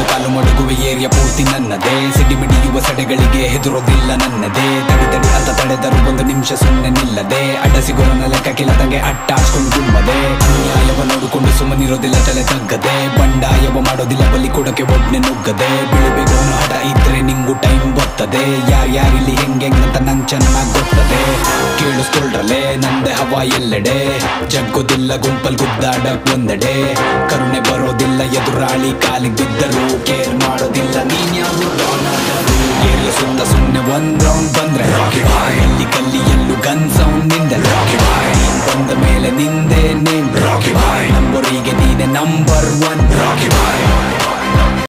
ಕಾಲು ಮಡಗುವೆ area ಪೂರ್ತಿ ನನ್ನದೇ ಸಿಡಿ ಮಿಡಿಯುವ ಸಡೆಗಳಿಗೆ ಹೆದರೋದಿಲ್ಲ ನನ್ನದೇ ತಡಿ ತಡಿ ಅಂತ ತಡೆದರು ಒಂದು ನಿಮಿಷ ಸುಮ್ಮನೆ ನಿಲ್ಲದೆ ಅಡ್ಡ ಸಿಗೋನ ಲೆಕ್ಕ ಕಿಲದಂಗೆ ಅಟ್ಟಾಡ್ಕೊಂಡು ಗುಮ್ಮದೆ ಅನ್ಯಾಯವ ನೋಡಿಕೊಂಡು ಸುಮ್ಮನಿರೋದಿಲ್ಲ ತಲೆ ತಗ್ಗದೆ ಬಂಡಾಯವ ಮಾಡೋದಿಲ್ಲ ಬಲಿ ಕೊಡಕ್ಕೆ ಒಡ್ನೆ ನುಗ್ಗದೆ ಬೆಳಿಬೇಕು ಅನ್ನೋ ಹಠ ಇದ್ರೆ ನಿಂಗು ಟೈಮ್ ಬರ್ತದೆ ಯಾರ್ಯಾರಿಲ್ಲಿ ಹೆಂಗೆಂಗಂತ ನಂಗ್ ಚೆನ್ನಾಗ್ ಗೊತ್ತದೆ ಕೇಳಿಸ್ಕೊಳ್ರಲೆ ನಂದೆ ಹವಾ ಎಲ್ಲೆಡೆ ಜಗ್ಗೋದಿಲ್ಲ ಗುಂಪಲ್ ಗುದ್ದಾಡಕ್ ಒಂದೆಡೆ ಕರುಣೆ ಬರೋದಿಲ್ಲ ಎದುರಾಳಿ ಕಾಲಿಗೆ ಬಿದ್ದರು ಕೇರ್ ಮಾಡೋದಿಲ್ಲ ನೀನ್ ಯಾವ ಏರಿಯ ಸುತ್ತ ಸುಮ್ಮನೆ ಒಂದ್ ರೌಂಡ್ ಬಂದ್ರೆ ರಾಕಿ ಬಾಯ್ ಅಲ್ಲಿ ಕಲ್ಲಿ ಎಲ್ಲೂ ಗನ್ ಸೌಂಡ್ ನಿಂದೆ ರಾಕಿ ಬಾಯ್ ನೀನ್ ಬಂದ ಮೇಲೆ ನಿಂದೆ ನೇಮ್ ರಾಕಿ ಬಾಯ್ ನಂಬರಿಗೆ ನೀನೆ ನಂಬರ್ ಒನ್ ರಾಕಿ ಬಾಯ್